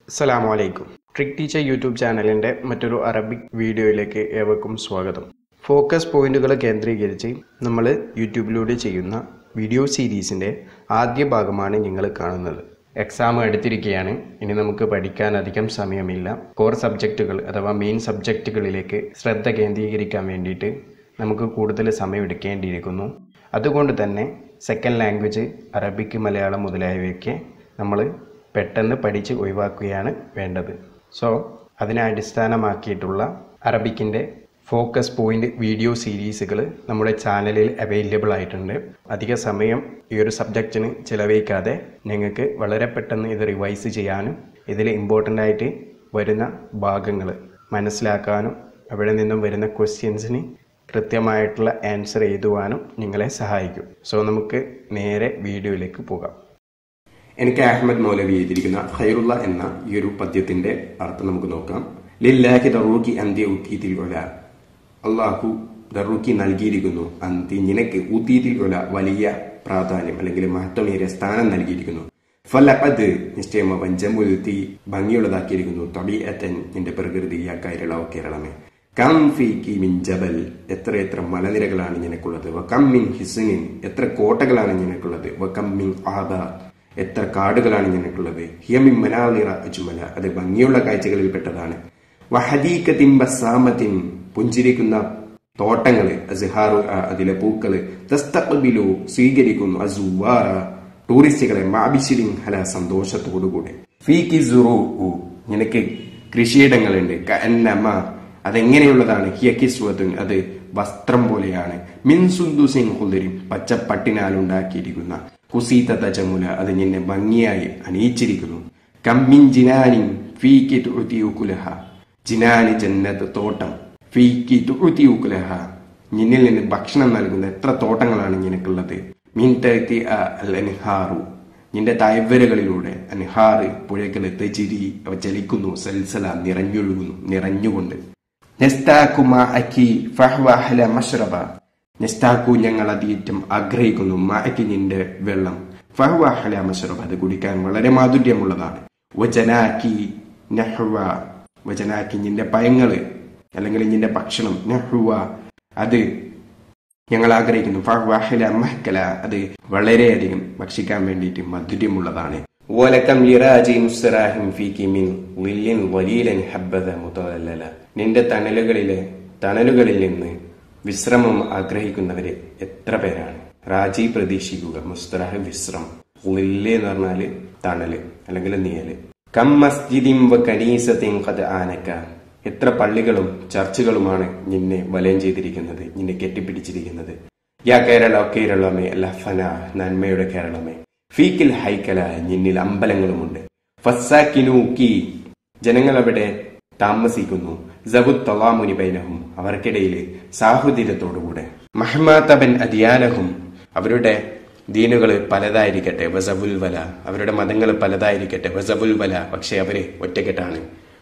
അസ്സലാമു അലൈക്കും trick teacher YouTube ചാനലിൻ്റെ മറ്റൊരു അറബിക് വീഡിയോയിലേക്ക് ഏവർക്കും സ്വാഗതം ഫോക്കസ് പോയിന്റുകൾ കേന്ദ്രീകരിച്ച് നമ്മൾ യൂട്യൂബിലൂടെ ചെയ്യുന്ന വീഡിയോ സീരീസിൻ്റെ ആദ്യ ഭാഗമാണ് നിങ്ങൾ കാണുന്നത് എക്സാം എടുത്തിരിക്കുകയാണ് ഇനി നമുക്ക് പഠിക്കാൻ അധികം സമയമില്ല കോർ സബ്ജക്റ്റുകൾ അഥവാ മെയിൻ സബ്ജക്റ്റുകളിലേക്ക് ശ്രദ്ധ കേന്ദ്രീകരിക്കാൻ വേണ്ടിയിട്ട് നമുക്ക് കൂടുതൽ സമയം എടുക്കേണ്ടിയിരിക്കുന്നു അതുകൊണ്ട് തന്നെ സെക്കൻഡ് ലാംഗ്വേജ് അറബിക് മലയാളം മുതലായവയൊക്കെ നമ്മൾ പെട്ടെന്ന് പഠിച്ച് ഒഴിവാക്കുകയാണ് വേണ്ടത് സോ അതിനെ അടിസ്ഥാനമാക്കിയിട്ടുള്ള അറബിക്കിൻ്റെ ഫോക്കസ് പോയിന്റ് വീഡിയോ സീരീസുകൾ നമ്മുടെ ചാനലിൽ അവൈലബിൾ ആയിട്ടുണ്ട് അധിക സമയം ഈ ഒരു സബ്ജക്റ്റിന് ചിലവഴിക്കാതെ നിങ്ങൾക്ക് വളരെ പെട്ടെന്ന് ഇത് റിവൈസ് ചെയ്യാനും ഇതിൽ ഇമ്പോർട്ടൻ്റ് ആയിട്ട് വരുന്ന ഭാഗങ്ങൾ മനസ്സിലാക്കാനും അവിടെ നിന്നും വരുന്ന ക്വസ്റ്റ്യൻസിന് കൃത്യമായിട്ടുള്ള ആൻസർ എഴുതുവാനും നിങ്ങളെ സഹായിക്കും സോ നമുക്ക് നേരെ വീഡിയോയിലേക്ക് പോകാം എനിക്ക് അഹമ്മദ് മൗലവി എഴുതിയിരിക്കുന്ന ഖൈറുള്ള എന്ന ഈ ഒരു പദ്യത്തിന്റെ അർത്ഥം നമുക്ക് നോക്കാം ലില്ലാഹി ദറൂക്കി അന്ത്യ ഉത്തീതിൽ ഒല അള്ളാഹു ദറൂക്കി നൽകിയിരിക്കുന്നു അന്തി നിനക്ക് ഉത്തീതിൽ ഒല വലിയ പ്രാധാന്യം അല്ലെങ്കിൽ മഹത്വമേറിയ സ്ഥാനം നൽകിയിരിക്കുന്നു ഫലഅത് നിശ്ചയം അവൻ ജമുൽത്തി ഭംഗിയുള്ളതാക്കിയിരിക്കുന്നു തബീഅത്തൻ നിന്റെ പ്രകൃതി യാ കൈരളോ കേരളമേ കം ഫീക്കി മിൻ ജബൽ എത്ര എത്ര മലനിരകളാണ് നിനക്കുള്ളത് വ കം മിൻ ഹിസ്നിൻ എത്ര കോട്ടകളാണ് നിനക്കുള്ളത് വ കം മിൻ ആബ എത്ര കാടുകളാണ് നിനക്കുള്ളത് ഹിയമിൻ മനാലിറ അജ്മല അത് ഭംഗിയുള്ള കാഴ്ചകളിൽപ്പെട്ടതാണ് വഹദീക്കത്തിൻ ബസാമത്തിൻ പുഞ്ചിരിക്കുന്ന തോട്ടങ്ങള് അസ്ഹാറു അതിലെ പൂക്കള് തസ്തഖ്ബിലു സ്വീകരിക്കുന്നു അസുവാറ ടൂറിസ്റ്റുകളെ മാബിശിരിൻ ഹല സന്തോഷത്തോടുകൂടെ ഫീക്കി സുറു നിനക്ക് കൃഷിയിടങ്ങളുണ്ട് കന്നമ അതെങ്ങനെയുള്ളതാണ് ഹിയക്കിസ്വത്തുൻ അത് വസ്ത്രം പോലെയാണ് മിൻ സുന്ദുസിൻ ഹുദരിൻ പച്ചപ്പട്ടിനാൽ ഉണ്ടാക്കിയിരിക്കുന്ന കുസീത തജമുല അത് നിന്നെ ഭംഗിയായി അണിയിച്ചിരിക്കുന്നു കമ്മിൻ ജിനാനിൻ ഫീക്കി തുഴുത്തിയുക്കുലഹ ജിനാനി ജന്നത്ത് തോട്ടം ഫീക്കി തുഴുത്തിയുക്കുലഹ നിന്നിൽ നിന്ന് ഭക്ഷണം നൽകുന്ന എത്ര തോട്ടങ്ങളാണ് നിനക്കുള്ളത് മീൻ തഴുത്തി അൻഹാറു നിന്റെ തായ്വരകളിലൂടെ അൻഹാറ് പുഴകള് തെജിരി അവ ചലിക്കുന്നു സൽസല നിറഞ്ഞൊഴുകുന്നു നിറഞ്ഞുകൊണ്ട് നെസ്താക്കുമാ അക്കി ഫഹ്വഹല മഷ്റബ നെസ്താക്കു ഞങ്ങൾ അതീറ്റം ആഗ്രഹിക്കുന്നു മാക്കി നിന്റെ വെള്ളം ഫഹ്വഹല മഷ്റബ അത് കുടിക്കാൻ വളരെ മാധുര്യമുള്ളതാണ് വചനാക്കി നഹ്വ വചനാക്കി നിന്റെ പയങ്ങള് അല്ലെങ്കിൽ നിന്റെ ഭക്ഷണം നഹ്വ അത് ഞങ്ങൾ ആഗ്രഹിക്കുന്നു ഫഹ്വഹല മഹ്കല അത് വളരെയധികം ഭക്ഷിക്കാൻ വേണ്ടിയിട്ട് മധുര്യമുള്ളതാണ് ഓലക്കം ലിറാജി മുസ്റാഹിം ഫീക്കി മിൻ ലില്ലിൻ വലീലൻ ഹബ്ബദ മുതലല നിന്റെ തണലുകളിലെ തണലുകളിൽ നിന്ന് വിശ്രമം ആഗ്രഹിക്കുന്നവര് എത്ര പേരാണ് റാജി പ്രതീക്ഷിക്കുക മുസ്തറാഹ് വിശ്രമം ലില്ല് എന്ന് പറഞ്ഞാല് തണല് അല്ലെങ്കിൽ നീയല് കം മസ്ജിദിം വ കനീസത്തിൻ കത് ആനക്ക എത്ര പള്ളികളും ചർച്ചുകളുമാണ് നിന്നെ വലയം ചെയ്തിരിക്കുന്നത് നിന്നെ കെട്ടിപ്പിടിച്ചിരിക്കുന്നത് യാ കേരള കേരളമേ ലഫന നന്മയുടെ കേരളമേ ഫീക്കിൽ ഹൈക്കല നിന്നിൽ അമ്പലങ്ങളുമുണ്ട് ഫസ്സാക്കിനൂക്കി ജനങ്ങൾ അവിടെ താമസിക്കുന്നു സബുத் തലാമുനി ബൈനഹും അവർക്കിടയിൽ സാഹൃദിലത്തോടുകൂടെ മഹ്മാതബൻ അദിയാനഹും അവരുടെ ദീനുകൾ പലതായിരിക്കട്ടെ വസബുൽ വല അവരുടെ മതങ്ങൾ പലതായിരിക്കട്ടെ വസബുൽ വല പക്ഷെ അവര് ഒറ്റക്കെട്ടാണ്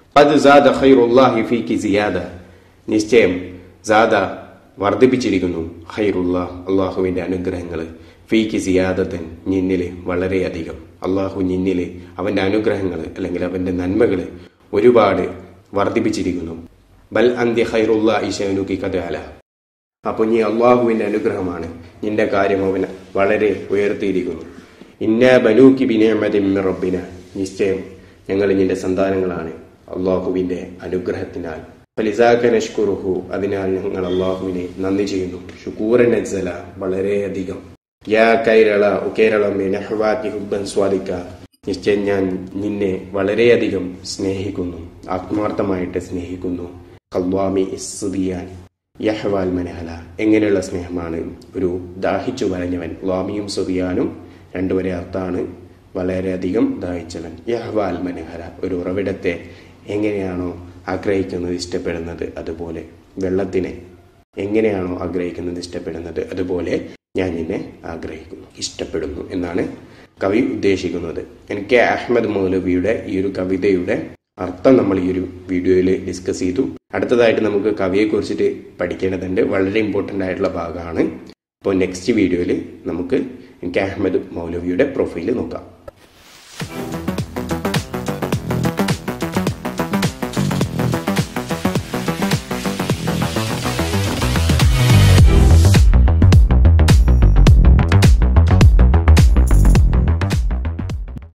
നിശ്ചയം സാദ വർദ്ധിപ്പിച്ചിരിക്കുന്നു ഹൈറുള്ള അള്ളാഹുവിന്റെ അനുഗ്രഹങ്ങൾ ഫീക്ക് സിയാദത്തൻ നിന്നില് വളരെയധികം അള്ളാഹു നിന്നില് അവന്റെ അനുഗ്രഹങ്ങൾ അല്ലെങ്കിൽ അവന്റെ നന്മകൾ ഒരുപാട് വർദ്ധിപ്പിച്ചിരിക്കുന്നു ബൽ അന്ത്യ ഹൈറുള്ള ഈശനുക്കി കഥാല അപ്പൊ നീ അള്ളാഹുവിന്റെ അനുഗ്രഹമാണ് നിന്റെ കാര്യം അവൻ വളരെ ഉയർത്തിയിരിക്കുന്നു ഇന്ന ബനൂക്കി ബിനേമതിൻ റബ്ബിന നിശ്ചയം ഞങ്ങൾ നിന്റെ സന്താനങ്ങളാണ് അള്ളാഹുവിന്റെ അനുഗ്രഹത്തിനാൽ ഫലിസാഖനഷ്കുറുഹു അതിനാൽ ഞങ്ങൾ അള്ളാഹുവിനെ നന്ദി ചെയ്യുന്നു ഷുക്കൂറൻ അജ്സല വളരെയധികം യാ കൈരള കേരളമേ നെഹ്വാക്കി ഹുബൻ സ്വാദിക്ക നിശ്ചയം ഞാൻ നിന്നെ വളരെയധികം സ്നേഹിക്കുന്നു ആത്മാർത്ഥമായിട്ട് സ്നേഹിക്കുന്നു കൽവാമി ഇസ്സുദിയാൻ യഹ്വാൽ മനഹല എങ്ങനെയുള്ള സ്നേഹമാണ് ഒരു ദാഹിച്ചു വരഞ്ഞവൻ ലാമിയും സുദിയാനും രണ്ടുപേരെ അർത്ഥാണ് വളരെയധികം ദാഹിച്ചവൻ യഹ്വാൽ മനഹല ഒരു ഉറവിടത്തെ എങ്ങനെയാണോ ആഗ്രഹിക്കുന്നത് ഇഷ്ടപ്പെടുന്നത് അതുപോലെ വെള്ളത്തിനെ എങ്ങനെയാണോ ആഗ്രഹിക്കുന്നത് ഇഷ്ടപ്പെടുന്നത് അതുപോലെ ഞാൻ നിന്നെ ആഗ്രഹിക്കുന്നു ഇഷ്ടപ്പെടുന്നു എന്നാണ് കവി ഉദ്ദേശിക്കുന്നത് എനിക്ക് അഹമ്മദ് മൗലവിയുടെ ഈ ഒരു കവിതയുടെ അർത്ഥം നമ്മൾ ഈ ഒരു വീഡിയോയിൽ ഡിസ്കസ് ചെയ്തു അടുത്തതായിട്ട് നമുക്ക് കവിയെ കുറിച്ചിട്ട് പഠിക്കേണ്ടതുണ്ട് വളരെ ഇമ്പോർട്ടൻ്റ് ആയിട്ടുള്ള ഭാഗമാണ് അപ്പോൾ നെക്സ്റ്റ് വീഡിയോയിൽ നമുക്ക് എനിക്ക് അഹമ്മദ് മൗലവിയുടെ പ്രൊഫൈല് നോക്കാം